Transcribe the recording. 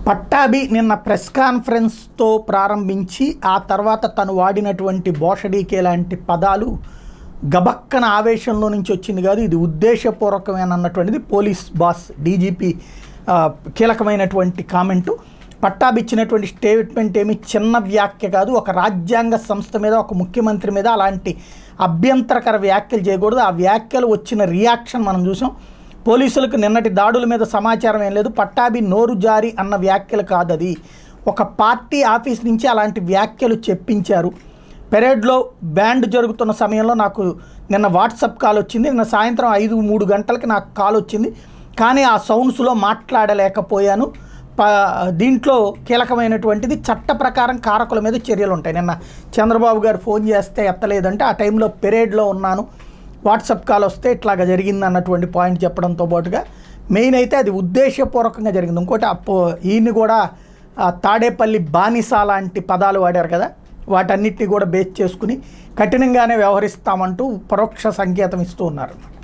పట్టాభి నిన్న ప్రెస్ కాన్ఫరెన్స్తో ప్రారంభించి ఆ తర్వాత తను వాడినటువంటి బోషడీకే లాంటి పదాలు గబక్కన ఆవేశంలో నుంచి వచ్చింది కాదు ఇది ఉద్దేశపూర్వకమైన అన్నటువంటిది పోలీస్ బాస్ డీజీపీ ఆ, కీలకమైనటువంటి కామెంటు పట్టాభి ఇచ్చినటువంటి స్టేట్మెంట్ ఏమి చిన్న వ్యాఖ్య కాదు ఒక రాజ్యాంగ సంస్థ మీద ఒక ముఖ్యమంత్రి మీద అలాంటి అభ్యంతరకర వ్యాఖ్యలు చేయకూడదు ఆ వ్యాఖ్యలు వచ్చిన రియాక్షన్ మనం చూసాం పోలీసులకు నిన్నటి దాడుల మీద సమాచారం ఏం లేదు పట్టాభి నోరు జారి అన్న వ్యాఖ్యలు కాదు అది ఒక పార్టీ ఆఫీస్ నుంచి అలాంటి వ్యాఖ్యలు చెప్పించారు పెరేడ్లో బ్యాండ్ జరుగుతున్న సమయంలో నాకు నిన్న వాట్సాప్ కాల్ వచ్చింది నిన్న సాయంత్రం ఐదు మూడు గంటలకి నాకు కాల్ వచ్చింది కానీ ఆ సౌండ్స్లో మాట్లాడలేకపోయాను ప దీంట్లో కీలకమైనటువంటిది చట్ట ప్రకారం కారకుల మీద చర్యలు ఉంటాయి నిన్న చంద్రబాబు గారు ఫోన్ చేస్తే ఎత్తలేదంటే ఆ టైంలో పెరేడ్లో ఉన్నాను వాట్సాప్ కాల్ వస్తే ఇట్లాగా జరిగింది అన్నటువంటి పాయింట్ చెప్పడంతో పాటుగా మెయిన్ అయితే అది ఉద్దేశపూర్వకంగా జరిగింది ఇంకోటి అప్పో ఈయన్ని కూడా ఆ, తాడేపల్లి బానిస లాంటి పదాలు వాడారు కదా వాటన్నిటిని కూడా బేస్ చేసుకుని కఠినంగానే వ్యవహరిస్తామంటూ పరోక్ష సంకేతం ఇస్తూ ఉన్నారు